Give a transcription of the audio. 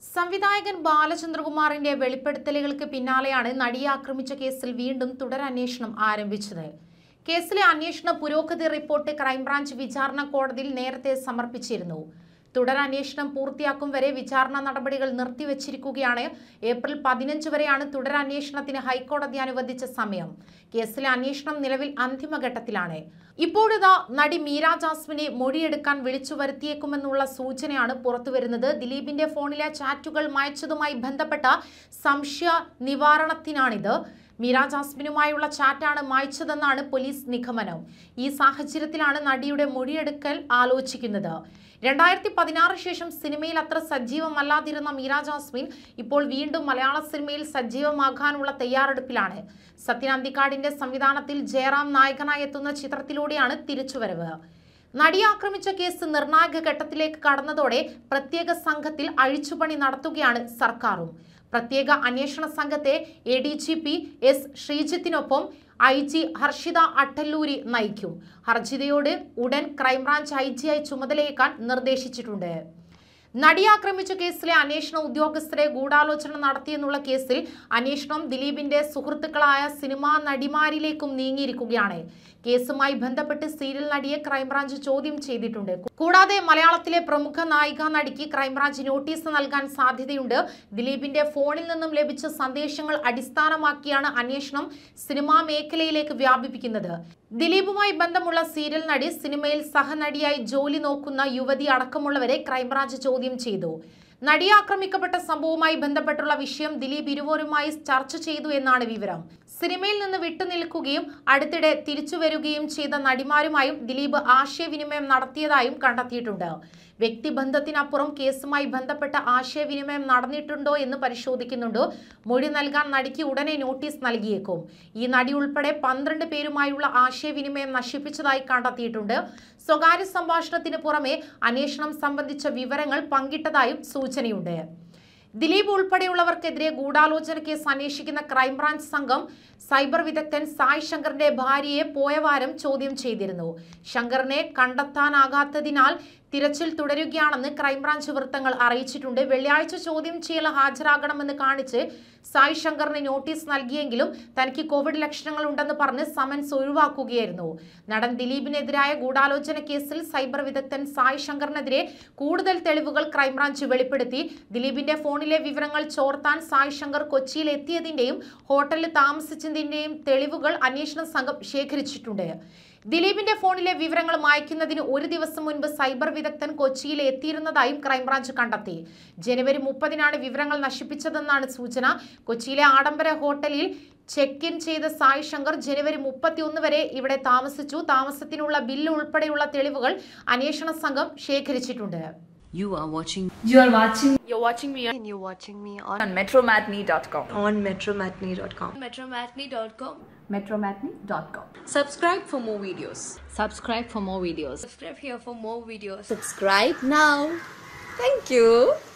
സംവിധായകൻ ബാലചന്ദ്രകുമാറിന്റെ വെളിപ്പെടുത്തലുകൾക്ക് പിന്നാലെയാണ് നടിയെ ആക്രമിച്ച കേസിൽ വീണ്ടും തുടരന്വേഷണം ആരംഭിച്ചത് കേസിലെ അന്വേഷണ പുരോഗതി റിപ്പോർട്ട് ക്രൈംബ്രാഞ്ച് വിചാരണ കോടതിയിൽ നേരത്തെ സമർപ്പിച്ചിരുന്നു തുടരന്വേഷണം പൂർത്തിയാക്കും വരെ വിചാരണ നടപടികൾ നിർത്തിവച്ചിരിക്കുകയാണ് ഏപ്രിൽ പതിനഞ്ച് വരെയാണ് തുടരന്വേഷണത്തിന് ഹൈക്കോടതി അനുവദിച്ച സമയം കേസിലെ അന്വേഷണം നിലവിൽ അന്തിമഘട്ടത്തിലാണ് ഇപ്പോഴിതാ നടി മീര ജാസ്മിനെ മൊഴിയെടുക്കാൻ വിളിച്ചു വരുത്തിയേക്കുമെന്നുള്ള സൂചനയാണ് പുറത്തുവരുന്നത് ദിലീപിന്റെ ഫോണിലെ ചാറ്റുകൾ മായച്ചതുമായി ബന്ധപ്പെട്ട സംശയ നിവാരണത്തിനാണിത് മീര ജാസ്മിനുമായുള്ള ചാറ്റാണ് മായ്ച്ചതെന്നാണ് പോലീസ് നിഗമനം ഈ സാഹചര്യത്തിലാണ് നടിയുടെ മൊഴിയെടുക്കൽ ആലോചിക്കുന്നത് രണ്ടായിരത്തി പതിനാറ് ശേഷം സിനിമയിൽ അത്ര സജീവമല്ലാതിരുന്ന മീര ജാസ്മിൻ ഇപ്പോൾ വീണ്ടും മലയാള സിനിമയിൽ സജീവമാകാനുള്ള തയ്യാറെടുപ്പിലാണ് സത്യൻ അന്തിക്കാടിന്റെ സംവിധാനത്തിൽ ജയറാം നായകനായി എത്തുന്ന ചിത്രത്തിലൂടെയാണ് തിരിച്ചുവരവ് നടിയെ ആക്രമിച്ച കേസ് നിർണായക ഘട്ടത്തിലേക്ക് കടന്നതോടെ പ്രത്യേക സംഘത്തിൽ അഴിച്ചുപണി നടത്തുകയാണ് സർക്കാരും പ്രത്യേക അന്വേഷണ സംഘത്തെ A D G P S ശ്രീജിത്തിനൊപ്പം ഐ ജി ഹർഷിത അട്ടല്ലൂരി നയിക്കും ഹർജിതയോട് ഉടൻ ക്രൈംബ്രാഞ്ച് ഐ ജിയായി ചുമതലയേക്കാൻ നിർദ്ദേശിച്ചിട്ടുണ്ട് നടിയെ ആക്രമിച്ച കേസിലെ അന്വേഷണ ഉദ്യോഗസ്ഥരെ ഗൂഢാലോചന നടത്തിയെന്നുള്ള കേസിൽ അന്വേഷണം ദിലീപിന്റെ സുഹൃത്തുക്കളായ സിനിമാ നടിമാരിലേക്കും നീങ്ങിയിരിക്കുകയാണ് കേസുമായി ബന്ധപ്പെട്ട് സീരിയൽ നടിയെ ക്രൈംബ്രാഞ്ച് ചോദ്യം ചെയ്തിട്ടുണ്ട് കൂടാതെ മലയാളത്തിലെ പ്രമുഖ നായിക നടിക്ക് ക്രൈംബ്രാഞ്ച് നോട്ടീസ് നൽകാൻ സാധ്യതയുണ്ട് ദിലീപിന്റെ ഫോണിൽ നിന്നും ലഭിച്ച സന്ദേശങ്ങൾ അടിസ്ഥാനമാക്കിയാണ് അന്വേഷണം സിനിമാ മേഖലയിലേക്ക് വ്യാപിപ്പിക്കുന്നത് ദിലീപുമായി ബന്ധമുള്ള സീരിയൽ നടി സിനിമയിൽ സഹനടിയായി ജോലി നോക്കുന്ന യുവതി അടക്കമുള്ളവരെ ക്രൈംബ്രാഞ്ച് ചോദ്യം ചെയ്തു നടിയെ ആക്രമിക്കപ്പെട്ട സംഭവവുമായി ബന്ധപ്പെട്ടുള്ള വിഷയം ദിലീപ് ഇരുവരുമായി ചർച്ച ചെയ്തു എന്നാണ് വിവരം സിനിമയിൽ നിന്ന് വിട്ടുനിൽക്കുകയും അടുത്തിടെ തിരിച്ചു വരികയും ചെയ്ത നടിമാരുമായും ദിലീപ് ആശയവിനിമയം നടത്തിയതായും കണ്ടെത്തിയിട്ടുണ്ട് വ്യക്തിബന്ധത്തിനപ്പുറം കേസുമായി ബന്ധപ്പെട്ട ആശയവിനിമയം നടന്നിട്ടുണ്ടോ എന്ന് പരിശോധിക്കുന്നുണ്ട് മൊഴി നൽകാൻ നടിക്ക് ഉടനെ നോട്ടീസ് നൽകിയേക്കും ഈ നടി ഉൾപ്പെടെ പന്ത്രണ്ട് പേരുമായുള്ള ആശയവിനിമയം നശിപ്പിച്ചതായി കണ്ടെത്തിയിട്ടുണ്ട് സ്വകാര്യ സംഭാഷണത്തിന് പുറമെ അന്വേഷണം സംബന്ധിച്ച വിവരങ്ങൾ പങ്കിട്ടതായും സൂചനയുണ്ട് ദിലീപ് ഉൾപ്പെടെയുള്ളവർക്കെതിരെ ഗൂഢാലോചന കേസ് അന്വേഷിക്കുന്ന ക്രൈംബ്രാഞ്ച് സംഘം സൈബർ വിദഗ്ധൻ സായ് ശങ്കറിന്റെ ഭാര്യയെ പോയ വാരം ചോദ്യം ചെയ്തിരുന്നു ശങ്കറിനെ കണ്ടെത്താനാകാത്തതിനാൽ തിരച്ചിൽ തുടരുകയാണെന്ന് ക്രൈംബ്രാഞ്ച് വൃത്തങ്ങൾ അറിയിച്ചിട്ടുണ്ട് വെള്ളിയാഴ്ച ചോദ്യം ചെയ്യൽ ഹാജരാകണമെന്ന് കാണിച്ച് സായ് ശങ്കറിന് നോട്ടീസ് നൽകിയെങ്കിലും തനിക്ക് കോവിഡ് ലക്ഷണങ്ങൾ ഉണ്ടെന്ന് പറഞ്ഞ് സമൻസ് ഒഴിവാക്കുകയായിരുന്നു നടൻ ദിലീപിനെതിരായ ഗൂഢാലോചന കേസിൽ സൈബർ വിദഗ്ധൻ സായ് ശങ്കറിനെതിരെ കൂടുതൽ തെളിവുകൾ ക്രൈംബ്രാഞ്ച് വെളിപ്പെടുത്തി ദിലീപിന്റെ ഫോണിലെ വിവരങ്ങൾ ചോർത്താൻ സായ് ശങ്കർ കൊച്ചിയിൽ എത്തിയതിന്റെയും ഹോട്ടലിൽ താമസിച്ചതിന്റെയും തെളിവുകൾ അന്വേഷണ സംഘം ശേഖരിച്ചിട്ടുണ്ട് ദിലീപിന്റെ ഫോണിലെ വിവരങ്ങൾ മായ്ക്കുന്നതിന് ഒരു ദിവസം മുൻപ് സൈബർ വിദഗ്ധൻ കൊച്ചിയിൽ എത്തിയിരുന്നതായും ക്രൈംബ്രാഞ്ച് കണ്ടെത്തി ജനുവരി മുപ്പതിനാണ് വിവരങ്ങൾ നശിപ്പിച്ചതെന്നാണ് സൂചന കൊച്ചിയിലെ ആഡംബര ഹോട്ടലിൽ ചെക്ക് ഇൻ ചെയ്ത സായ് ശങ്കർ ജനുവരി മുപ്പത്തിയൊന്ന് വരെ ഇവിടെ താമസിച്ചു താമസത്തിനുള്ള ബില്ല് ഉൾപ്പെടെയുള്ള തെളിവുകൾ അന്വേഷണ സംഘം ശേഖരിച്ചിട്ടുണ്ട് You are watching You are watching You're watching me on, and you're watching me on, on metromatney.com. on metromatney.com. metromatney.com. Metromatney.com. Subscribe for more videos. subscribe for more videos. Subscribe here for more videos. Subscribe now. Thank you.